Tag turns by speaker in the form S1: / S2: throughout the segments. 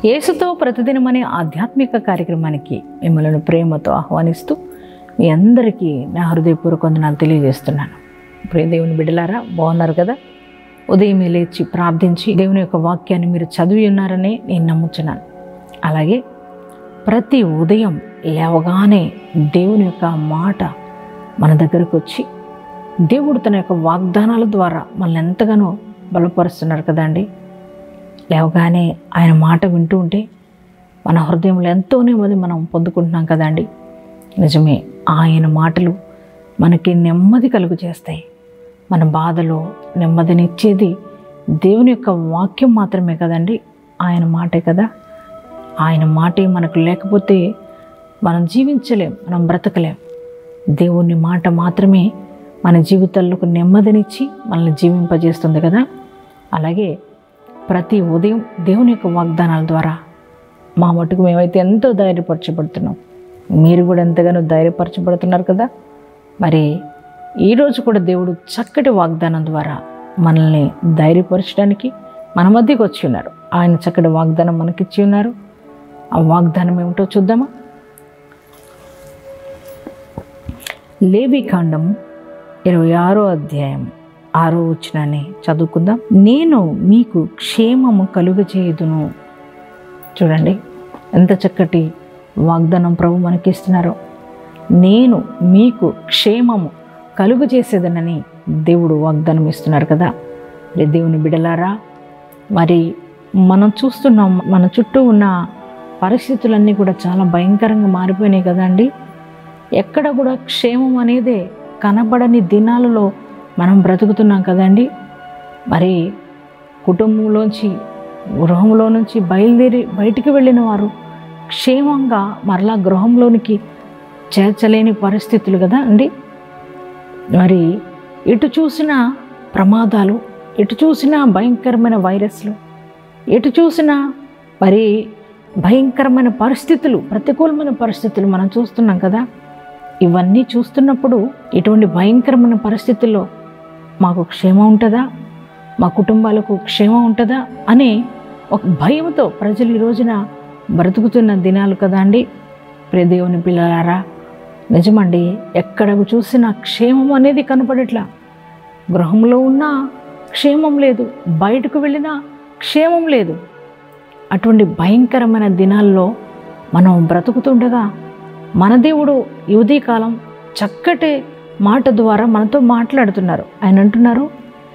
S1: యేసుతో ప్రతిదినం అనే ఆధ్యాత్మిక కార్యక్రమానికి మిమ్మల్ని ప్రేమతో ఆహ్వానిస్తూ మీ అందరికీ నా హృదయపూర్వక వందనాలు తెలియజేస్తున్నాను ప్రియ దేవుని బిడ్డలారా బాగున్నారు కదా ఉదయమే లేచి ప్రార్థించి దేవుని యొక్క వాక్యాన్ని మీరు చదివి ఉన్నారని నేను నమ్ముతున్నాను అలాగే ప్రతి ఉదయం లేవగానే దేవుని యొక్క మాట మన దగ్గరకు వచ్చి దేవుడు తన యొక్క వాగ్దానాల ద్వారా మనల్ని ఎంతగానో బలపరుస్తున్నారు కదండి లేవగానే ఆయన మాట వింటూ ఉంటే మన హృదయంలో ఎంతో నెమ్మది మనం పొందుకుంటున్నాం కదండి నిజమే ఆయన మాటలు మనకి నెమ్మది కలుగు చేస్తాయి మన బాధలో నెమ్మదినిచ్చేది దేవుని యొక్క వాక్యం మాత్రమే కదండి ఆయన మాటే కదా ఆయన మాటే మనకు లేకపోతే మనం జీవించలేం మనం బ్రతకలేం దేవుని మాట మాత్రమే మన జీవితాల్లోకి నెమ్మదినిచ్చి మనల్ని జీవింపజేస్తుంది కదా అలాగే ప్రతి ఉదయం దేవుని యొక్క వాగ్దానాల ద్వారా మా మటుకు మేమైతే ఎంతో ధైర్యపరచబడుతున్నాం మీరు కూడా ఎంతగానో ధైర్యపరచబడుతున్నారు కదా మరి ఈరోజు కూడా దేవుడు చక్కటి వాగ్దానం ద్వారా మనల్ని ధైర్యపరచడానికి మన మధ్యకి వచ్చి ఉన్నారు ఆయన చక్కటి వాగ్దానం మనకిచ్చి ఉన్నారు ఆ వాగ్దానం ఏమిటో చూద్దామా లేవికాండము ఇరవై ఆరో అధ్యాయం ఆరో వచ్చినని చదువుకుందాం నేను మీకు క్షేమము కలుగజేయుదును చూడండి ఎంత చక్కటి వాగ్దానం ప్రభు మనకి ఇస్తున్నారో నేను మీకు క్షేమము కలుగు చేసేదనని దేవుడు వాగ్దానం ఇస్తున్నారు కదా మరి దేవుని బిడలారా మరి మనం చూస్తున్నాం మన చుట్టూ ఉన్న పరిస్థితులన్నీ కూడా చాలా భయంకరంగా మారిపోయినాయి కదండి ఎక్కడ కూడా క్షేమం అనేదే కనబడని దినాలలో మనం బ్రతుకుతున్నాం కదండి మరి కుటుంబంలోంచి గృహంలో నుంచి బయలుదేరి బయటికి వెళ్ళిన వారు క్షేమంగా మరలా గృహంలోనికి చేర్చలేని పరిస్థితులు కదా అండి మరి ఎటు చూసినా ప్రమాదాలు ఎటు చూసినా భయంకరమైన వైరస్లు ఎటు చూసినా మరి భయంకరమైన పరిస్థితులు ప్రతికూలమైన పరిస్థితులు మనం చూస్తున్నాం కదా ఇవన్నీ చూస్తున్నప్పుడు ఇటువంటి భయంకరమైన పరిస్థితుల్లో మాకు క్షేమం ఉంటుందా మా కుటుంబాలకు క్షేమం ఉంటుందా అనే ఒక భయంతో ప్రజలు ఈ రోజున బ్రతుకుతున్న దినాలు కదా అండి ప్రియ దేవుని పిల్లలారా నిజమండి ఎక్కడ చూసినా క్షేమం అనేది కనపడట్లా గృహంలో ఉన్నా క్షేమం లేదు బయటకు వెళ్ళినా క్షేమం లేదు అటువంటి భయంకరమైన దినాల్లో మనం బ్రతుకుతుండగా మన దేవుడు ఈ ఉదయకాలం చక్కటి మాట ద్వారా మనతో మాట్లాడుతున్నారు ఆయన అంటున్నారు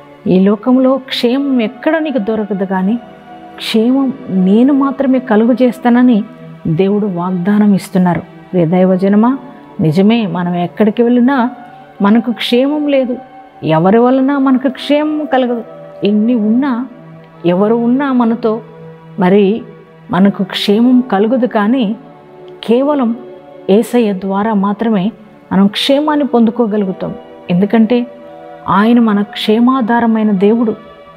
S1: ఈ లోకంలో క్షేమం ఎక్కడ నీకు దొరకదు కానీ క్షేమం నేను మాత్రమే కలుగు చేస్తానని దేవుడు వాగ్దానం ఇస్తున్నారు రే దైవజనమా నిజమే మనం ఎక్కడికి వెళ్ళినా మనకు క్షేమం లేదు ఎవరి వలన మనకు క్షేమం కలగదు ఎన్ని ఉన్నా ఎవరు ఉన్నా మనతో మరి మనకు క్షేమం కలుగదు కానీ కేవలం ఏసయ్య ద్వారా మాత్రమే మనం క్షేమాన్ని పొందుకోగలుగుతాం ఎందుకంటే ఆయన మన క్షేమాధారమైన దేవుడు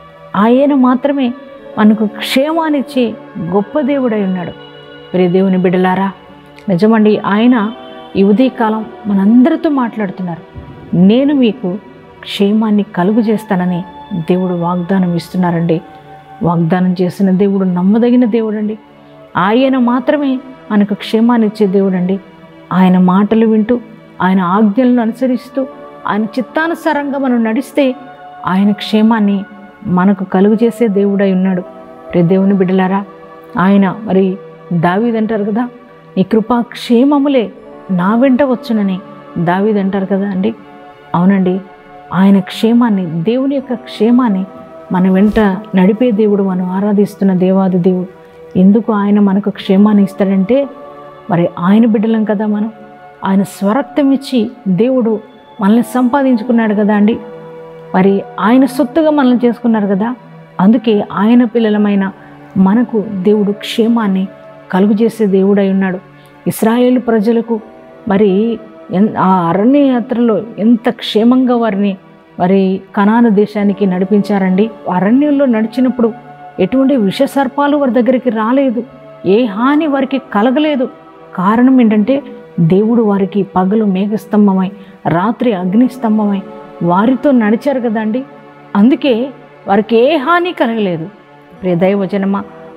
S1: ఆయన మాత్రమే మనకు క్షేమాన్నిచ్చే గొప్ప దేవుడై ఉన్నాడు ప్రియ దేవుని బిడ్డలారా నిజమండి ఆయన ఈ ఉదయకాలం మనందరితో మాట్లాడుతున్నారు నేను మీకు క్షేమాన్ని కలుగు చేస్తానని దేవుడు వాగ్దానం ఇస్తున్నారండి వాగ్దానం చేసిన దేవుడు నమ్మదగిన దేవుడండి ఆయన మాత్రమే మనకు క్షేమాన్ని ఇచ్చే దేవుడండి ఆయన మాటలు వింటూ ఆయన ఆజ్ఞలను అనుసరిస్తూ ఆయన చిత్తానుసారంగా మనం నడిస్తే ఆయన క్షేమాన్ని మనకు కలుగు చేసే దేవుడై ఉన్నాడు రే దేవుని బిడ్డలారా ఆయన మరి దావీదంటారు కదా నీ కృపా క్షేమములే నా వెంట వచ్చునని దావీదంటారు కదా అండి అవునండి ఆయన క్షేమాన్ని దేవుని యొక్క క్షేమాన్ని మన వెంట నడిపే దేవుడు మనం ఆరాధిస్తున్న దేవాది దేవుడు ఎందుకు ఆయన మనకు క్షేమాన్ని ఇస్తాడంటే మరి ఆయన బిడ్డలం కదా మనం ఆయన స్వరక్తం ఇచ్చి దేవుడు మనల్ని సంపాదించుకున్నాడు కదా అండి మరి ఆయన సొత్తుగా మనల్ని చేసుకున్నారు కదా అందుకే ఆయన పిల్లలమైన మనకు దేవుడు క్షేమాన్ని కలుగు చేసే దేవుడై ఉన్నాడు ఇస్రాయేల్ ప్రజలకు మరి ఎన్ ఆ అరణ్య యాత్రలో ఎంత క్షేమంగా వారిని మరి కనాన దేశానికి నడిపించారండి అరణ్యంలో నడిచినప్పుడు ఎటువంటి విషసర్పాలు వారి దగ్గరికి రాలేదు ఏ హాని వారికి కలగలేదు కారణం ఏంటంటే దేవుడు వారికి పగలు మేఘస్తంభమై రాత్రి అగ్నిస్తంభమై వారితో నడిచారు కదండి అందుకే వారికి ఏ హాని కలగలేదు ప్రియ దైవజనమ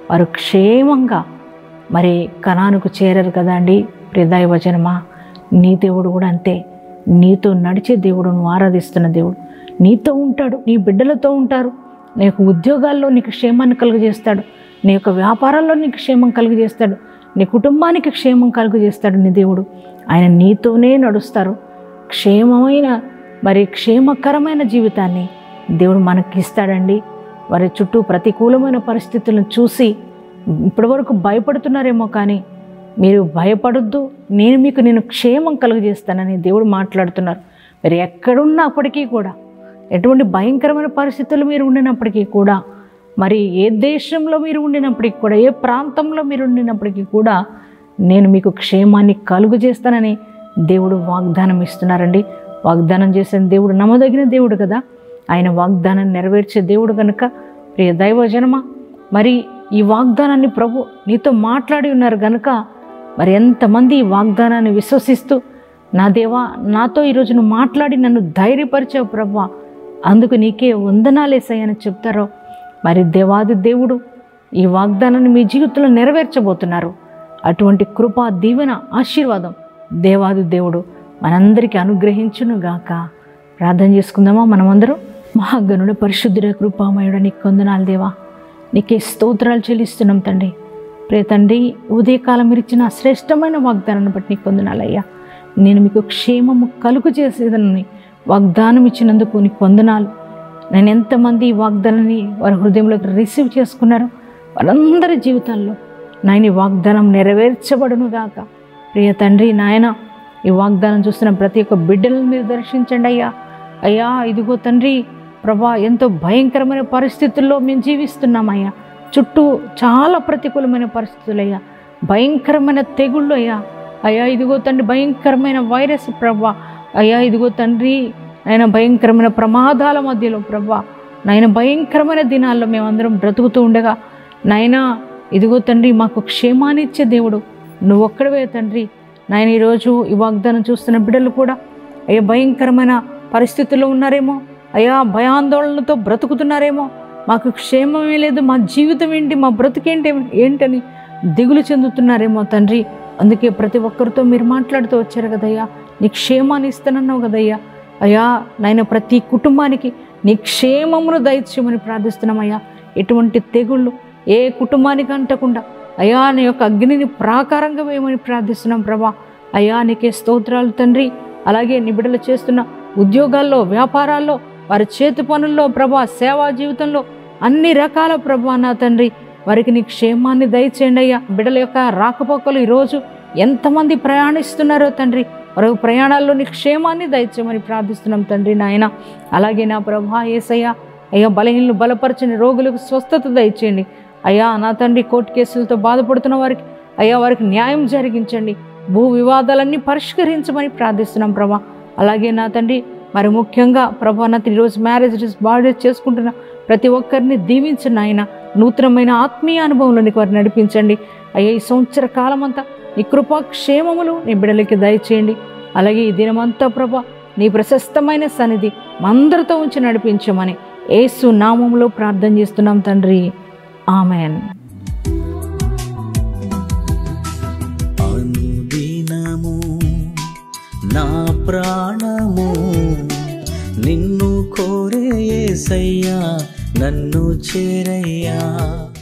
S1: వారు క్షేమంగా మరి కణానికి చేరరు కదండి ప్రియదాయ వచనమా నీ దేవుడు కూడా అంతే నీతో నడిచే దేవుడు నువ్వు ఆరాధిస్తున్న దేవుడు నీతో ఉంటాడు నీ బిడ్డలతో ఉంటారు నీ యొక్క ఉద్యోగాల్లో నీకు క్షేమాన్ని కలుగజేస్తాడు నీ యొక్క వ్యాపారాల్లో నీకు క్షేమం కలుగజేస్తాడు నీ కుటుంబానికి క్షేమం కలుగజేస్తాడు నీ దేవుడు ఆయన నీతోనే నడుస్తారు క్షేమమైన మరి క్షేమకరమైన జీవితాన్ని దేవుడు మనకి ఇస్తాడండి వారి చుట్టూ ప్రతికూలమైన పరిస్థితులను చూసి ఇప్పటివరకు భయపడుతున్నారేమో కానీ మీరు భయపడొద్దు నేను మీకు నేను క్షేమం కలుగజేస్తానని దేవుడు మాట్లాడుతున్నారు మీరు ఎక్కడున్నప్పటికీ కూడా ఎటువంటి భయంకరమైన పరిస్థితులు మీరు ఉండినప్పటికీ కూడా మరి ఏ దేశంలో మీరు ఉండినప్పటికీ కూడా ఏ ప్రాంతంలో మీరు ఉండినప్పటికీ కూడా నేను మీకు క్షేమాన్ని కలుగు చేస్తానని దేవుడు వాగ్దానం ఇస్తున్నారండి వాగ్దానం చేసిన దేవుడు నమ్మదగిన దేవుడు కదా ఆయన వాగ్దానం నెరవేర్చే దేవుడు కనుక ప్రియ దైవజనమ మరి ఈ వాగ్దానాన్ని ప్రభు నీతో మాట్లాడి ఉన్నారు కనుక మరి ఎంతమంది ఈ వాగ్దానాన్ని విశ్వసిస్తూ నా దేవా నాతో ఈరోజు నువ్వు మాట్లాడి నన్ను ధైర్యపరిచావు ప్రభా అందుకు నీకే వందనాలేసాయని చెప్తారో మరి దేవాది దేవుడు ఈ వాగ్దానాన్ని మీ జీవితంలో నెరవేర్చబోతున్నారు అటువంటి కృప దీవెన ఆశీర్వాదం దేవాది దేవుడు మనందరికీ అనుగ్రహించును గాక ప్రార్థన చేసుకుందామా మనమందరం మహాగణుడు పరిశుద్ధుడ కృపామయుడ నీకు కొందనాలు దేవా నీకే స్తోత్రాలు చెల్లిస్తున్నాం తండ్రి ప్రియ తండ్రి ఉదయకాలం మీరు ఇచ్చిన శ్రేష్టమైన వాగ్దానాన్ని బట్టి నీకు కొందనాలయ్యా నేను మీకు క్షేమము కలుగు చేసేదని వాగ్దానం ఇచ్చినందుకు నీకు వందనాలు నేను ఎంతమంది ఈ వాగ్దానాన్ని వారి హృదయంలోకి రిసీవ్ చేసుకున్నారో వారందరి జీవితాల్లో నాయన ఈ వాగ్దానం నెరవేర్చబడును గాక ప్రియ తండ్రి నాయన ఈ వాగ్దానం చూస్తున్న ప్రతి ఒక్క బిడ్డలను మీరు దర్శించండి అయ్యా అయ్యా ఇదిగో తండ్రి ప్రభా ఎంతో భయంకరమైన పరిస్థితుల్లో మేము జీవిస్తున్నామయ్యా చుట్టూ చాలా ప్రతికూలమైన పరిస్థితులయ్యా భయంకరమైన తెగుళ్ళు అయ్యా అయ్యా ఇదిగో తండ్రి భయంకరమైన వైరస్ ప్రభా అయ్యా ఇదిగో తండ్రి ఆయన భయంకరమైన ప్రమాదాల మధ్యలో ప్రభా నాయన భయంకరమైన దినాల్లో మేమందరం బ్రతుకుతూ ఉండగా నాయనా ఇదిగో తండ్రి మాకు క్షేమాన్ని ఇచ్చే దేవుడు నువ్వు ఒక్కడవే తండ్రి నాయన ఈరోజు ఈ వాగ్దానం చూస్తున్న బిడ్డలు కూడా అయ్యా భయంకరమైన పరిస్థితుల్లో ఉన్నారేమో అయ్యా భయాందోళనతో బ్రతుకుతున్నారేమో మాకు క్షేమమే లేదు మా జీవితం ఏంటి మా బ్రతుకేంటి ఏంటని దిగులు చెందుతున్నారేమో తండ్రి అందుకే ప్రతి ఒక్కరితో మీరు మాట్లాడుతూ వచ్చారు కదయ్యా నీ క్షేమాన్ని ఇస్తానన్నావు కదయ్యా అయ్యా నాయన ప్రతి కుటుంబానికి నీ క్షేమమును దయచేయమని ప్రార్థిస్తున్నామయ్యా ఎటువంటి తెగుళ్ళు ఏ కుటుంబానికి అంటకుండా అయ్యా నీ యొక్క అగ్నిని ప్రాకారంగా వేయమని ప్రార్థిస్తున్నాం ప్రభా అయ్యా నీకే స్తోత్రాలు తండ్రి అలాగే నీ బిడ్డలు చేస్తున్న ఉద్యోగాల్లో వ్యాపారాల్లో వారి చేతి పనుల్లో ప్రభా సేవా జీవితంలో అన్ని రకాల ప్రభా నా తండ్రి వారికి నీ క్షేమాన్ని దయచేయండి అయ్యా బిడ్డల యొక్క రాకపోకలు ఈరోజు ఎంతమంది ప్రయాణిస్తున్నారో తండ్రి వారి ప్రయాణాల్లో నీ క్షేమాన్ని దయచేయమని ప్రార్థిస్తున్నాం తండ్రి నాయన అలాగే నా ప్రభా ఏసయ్య అయ్యా బలహీనలు బలపరచని రోగులకు స్వస్థత దయచేయండి అయ్యా నా తండ్రి కోర్టు కేసులతో బాధపడుతున్న వారికి అయ్యా వారికి న్యాయం జరిగించండి భూ వివాదాలన్నీ పరిష్కరించమని ప్రార్థిస్తున్నాం ప్రభా అలాగే నా తండ్రి మరి ముఖ్యంగా ప్రభా నా తండ్రి ఈరోజు మ్యారేజ్ బాడీ చేసుకుంటున్న ప్రతి ఒక్కరిని దీవించండి ఆయన నూతనమైన ఆత్మీయ అనుభవంలోనికి వారిని నడిపించండి అయ్యా ఈ సంవత్సర కాలం అంతా నీ కృపా క్షేమములు నీ బిడ్డలకి దయచేయండి అలాగే ఈ దినమంతా ప్రభా నీ ప్రశస్తమైన సన్నిధి మందరితో ఉంచి నడిపించమని ఏసు నామములో ప్రార్థన చేస్తున్నాం తండ్రి ఆమెన్
S2: అనుదినము నా ప్రాణము నిన్ను కోరే యేసయ్యా నన్ను చేరయ్యా